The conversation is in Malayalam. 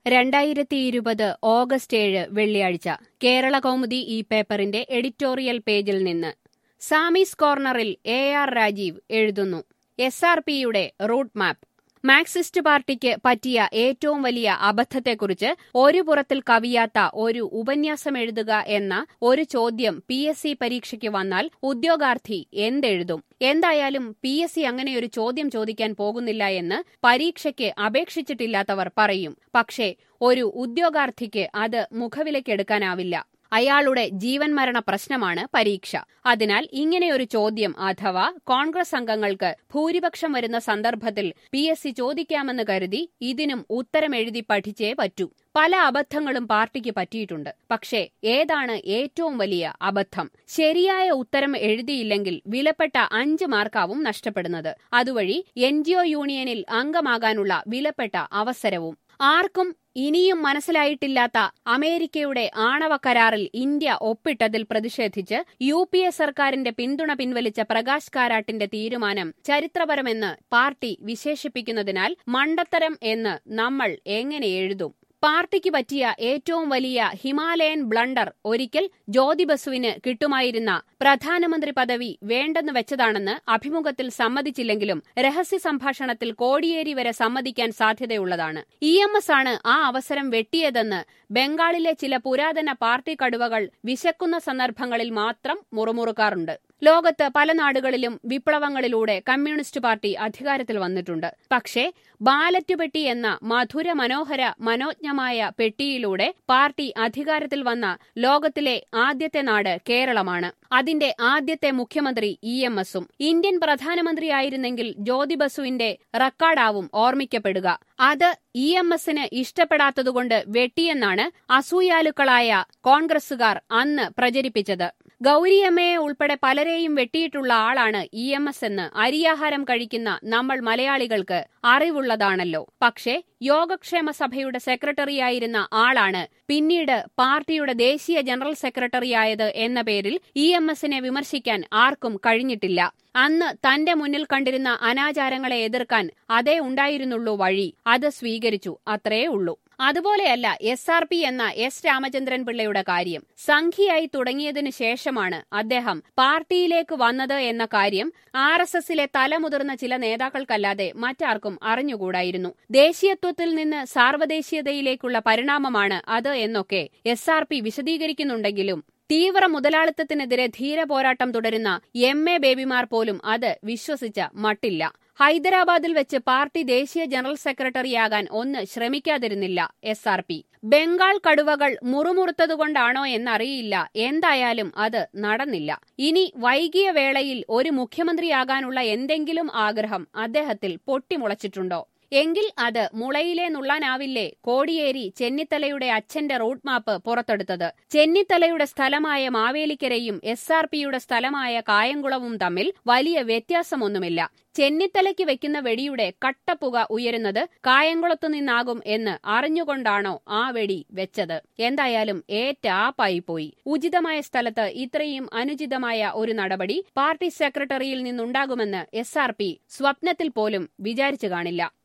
രണ്ടായിരത്തി ഇരുപത് ഓഗസ്റ്റ് ഏഴ് വെള്ളിയാഴ്ച കേരള കൗമുദി ഈ പേപ്പറിന്റെ എഡിറ്റോറിയൽ പേജിൽ നിന്ന് സാമീസ് കോർണറിൽ എ ആർ രാജീവ് എഴുതുന്നു എസ് ആർ പിയുടെ റൂട്ട് മാപ്പ് മാർക്സിസ്റ്റ് പാർട്ടിക്ക് പറ്റിയ ഏറ്റവും വലിയ അബദ്ധത്തെക്കുറിച്ച് ഒരു പുറത്തിൽ കവിയാത്ത ഒരു ഉപന്യാസം എഴുതുക എന്ന ഒരു ചോദ്യം പി എസ് സി പരീക്ഷയ്ക്ക് വന്നാൽ ഉദ്യോഗാർത്ഥി എന്തെഴുതും എന്തായാലും പി എസ് സി അങ്ങനെയൊരു ചോദ്യം ചോദിക്കാൻ പോകുന്നില്ല എന്ന് പരീക്ഷയ്ക്ക് അപേക്ഷിച്ചിട്ടില്ലാത്തവർ പറയും പക്ഷേ ഒരു ഉദ്യോഗാർത്ഥിക്ക് അത് മുഖവിലക്കെടുക്കാനാവില്ല അയാളുടെ ജീവൻ മരണ പ്രശ്നമാണ് പരീക്ഷ അതിനാൽ ഇങ്ങനെയൊരു ചോദ്യം അഥവാ കോൺഗ്രസ് അംഗങ്ങൾക്ക് ഭൂരിപക്ഷം വരുന്ന സന്ദർഭത്തിൽ പി എസ് സി ചോദിക്കാമെന്ന് കരുതി ഇതിനും ഉത്തരം എഴുതി പഠിച്ചേ പറ്റൂ പല അബദ്ധങ്ങളും പാർട്ടിക്ക് പറ്റിയിട്ടുണ്ട് പക്ഷേ ഏതാണ് ഏറ്റവും വലിയ അബദ്ധം ശരിയായ ഉത്തരം എഴുതിയില്ലെങ്കിൽ വിലപ്പെട്ട അഞ്ച് മാർക്കാവും നഷ്ടപ്പെടുന്നത് അതുവഴി എൻ യൂണിയനിൽ അംഗമാകാനുള്ള വിലപ്പെട്ട അവസരവും ആർക്കും ഇനിയും മനസ്സിലായിട്ടില്ലാത്ത അമേരിക്കയുടെ ആണവ കരാറിൽ ഇന്ത്യ ഒപ്പിട്ടതിൽ പ്രതിഷേധിച്ച് യു പി എ സർക്കാരിന്റെ പിന്തുണ പിൻവലിച്ച പ്രകാശ് കാരാട്ടിന്റെ തീരുമാനം ചരിത്രപരമെന്ന് പാർട്ടി വിശേഷിപ്പിക്കുന്നതിനാൽ മണ്ടത്തരം എന്ന് നമ്മൾ എങ്ങനെ എഴുതും പാർട്ടിക്ക് പറ്റിയ ഏറ്റവും വലിയ ഹിമാലയൻ ബ്ലണ്ടർ ഒരിക്കൽ ജ്യോതി ബസുവിന് കിട്ടുമായിരുന്ന പ്രധാനമന്ത്രി പദവി വേണ്ടെന്ന് വെച്ചതാണെന്ന് അഭിമുഖത്തിൽ സമ്മതിച്ചില്ലെങ്കിലും രഹസ്യ സംഭാഷണത്തിൽ കോടിയേരി വരെ സമ്മതിക്കാൻ സാധ്യതയുള്ളതാണ് ഇ എം എസ് ആണ് ആ അവസരം വെട്ടിയതെന്ന് ബംഗാളിലെ ചില പുരാതന പാർട്ടി കടുവകൾ വിശക്കുന്ന സന്ദർഭങ്ങളിൽ മാത്രം മുറുമുറുക്കാറുണ്ട് ലോകത്ത് പല നാടുകളിലും വിപ്ലവങ്ങളിലൂടെ കമ്മ്യൂണിസ്റ്റ് പാർട്ടി അധികാരത്തിൽ വന്നിട്ടുണ്ട് പക്ഷേ ബാലറ്റ് പെട്ടി എന്ന മധുര മനോഹര മനോജ്ഞമായ പെട്ടിയിലൂടെ പാർട്ടി അധികാരത്തിൽ വന്ന ലോകത്തിലെ ആദ്യത്തെ നാട് കേരളമാണ് അതിന്റെ ആദ്യത്തെ മുഖ്യമന്ത്രി ഇ എം എസും ഇന്ത്യൻ പ്രധാനമന്ത്രിയായിരുന്നെങ്കിൽ ജ്യോതി ബസുവിന്റെ റെക്കോർഡാവും ഓർമ്മിക്കപ്പെടുക അത് ഇ എം എസിന് ഇഷ്ടപ്പെടാത്തതുകൊണ്ട് വെട്ടിയെന്നാണ് അസൂയാലുക്കളായ കോൺഗ്രസുകാർ അന്ന് പ്രചരിപ്പിച്ചത് ഗൌരിയമ്മയെ ഉൾപ്പെടെ പലരെയും വെട്ടിയിട്ടുള്ള ആളാണ് ഇ എം എസ് എന്ന് അരിയാഹാരം കഴിക്കുന്ന നമ്മൾ മലയാളികൾക്ക് അറിവുള്ളതാണല്ലോ പക്ഷേ യോഗക്ഷേമ സഭയുടെ സെക്രട്ടറിയായിരുന്ന ആളാണ് പിന്നീട് പാർട്ടിയുടെ ദേശീയ ജനറൽ സെക്രട്ടറിയായത് എന്ന പേരിൽ ഇ എം എസിനെ വിമർശിക്കാൻ ആർക്കും കഴിഞ്ഞിട്ടില്ല അന്ന് തന്റെ മുന്നിൽ കണ്ടിരുന്ന അനാചാരങ്ങളെ എതിർക്കാൻ അതേ ഉണ്ടായിരുന്നുള്ളൂ വഴി അത് സ്വീകരിച്ചു അത്രേ ഉള്ളൂ അതുപോലെയല്ല എസ് ആർ പി എന്ന എസ് രാമചന്ദ്രൻ പിള്ളയുടെ കാര്യം സംഖ്യയായി തുടങ്ങിയതിനു ശേഷമാണ് അദ്ദേഹം പാർട്ടിയിലേക്ക് വന്നത് എന്ന കാര്യം ആർ എസ് എസിലെ തലമുതിർന്ന ചില നേതാക്കൾക്കല്ലാതെ മറ്റാർക്കും അറിഞ്ഞുകൂടായിരുന്നു ദേശീയത്വത്തിൽ നിന്ന് സാർവദേശീയതയിലേക്കുള്ള പരിണാമമാണ് അത് എന്നൊക്കെ എസ് ആർ പി വിശദീകരിക്കുന്നുണ്ടെങ്കിലും തീവ്ര മുതലാളിത്തത്തിനെതിരെ ധീരപോരാട്ടം തുടരുന്ന എം എ ബേബിമാർ പോലും അത് വിശ്വസിച്ച മട്ടില്ല ഹൈദരാബാദിൽ വെച്ച് പാർട്ടി ദേശീയ ജനറൽ സെക്രട്ടറിയാകാൻ ഒന്ന് ശ്രമിക്കാതിരുന്നില്ല എസ് ആർ പി ബംഗാൾ കടുവകൾ മുറുമുറുത്തതുകൊണ്ടാണോ എന്നറിയില്ല എന്തായാലും അത് നടന്നില്ല ഇനി വൈകിയ വേളയിൽ ഒരു മുഖ്യമന്ത്രിയാകാനുള്ള എന്തെങ്കിലും ആഗ്രഹം അദ്ദേഹത്തിൽ പൊട്ടിമുളച്ചിട്ടുണ്ടോ എങ്കിൽ അത് മുളയിലെ നുള്ളാനാവില്ലേ കോടിയേരി ചെന്നിത്തലയുടെ അച്ഛന്റെ റൂട്ട് മാപ്പ് പുറത്തെടുത്തത് ചെന്നിത്തലയുടെ സ്ഥലമായ മാവേലിക്കരയും എസ് ആർ പിയുടെ സ്ഥലമായ കായംകുളവും തമ്മിൽ വലിയ വ്യത്യാസമൊന്നുമില്ല ചെന്നിത്തലയ്ക്ക് വെക്കുന്ന വെടിയുടെ കട്ടപ്പുക ഉയരുന്നത് കായംകുളത്തു നിന്നാകും എന്ന് അറിഞ്ഞുകൊണ്ടാണോ ആ വെടി വെച്ചത് എന്തായാലും ഏറ്റാപ്പായി പോയി ഉചിതമായ സ്ഥലത്ത് ഇത്രയും അനുചിതമായ ഒരു നടപടി പാർട്ടി സെക്രട്ടറിയിൽ നിന്നുണ്ടാകുമെന്ന് എസ് സ്വപ്നത്തിൽ പോലും വിചാരിച്ചു കാണില്ല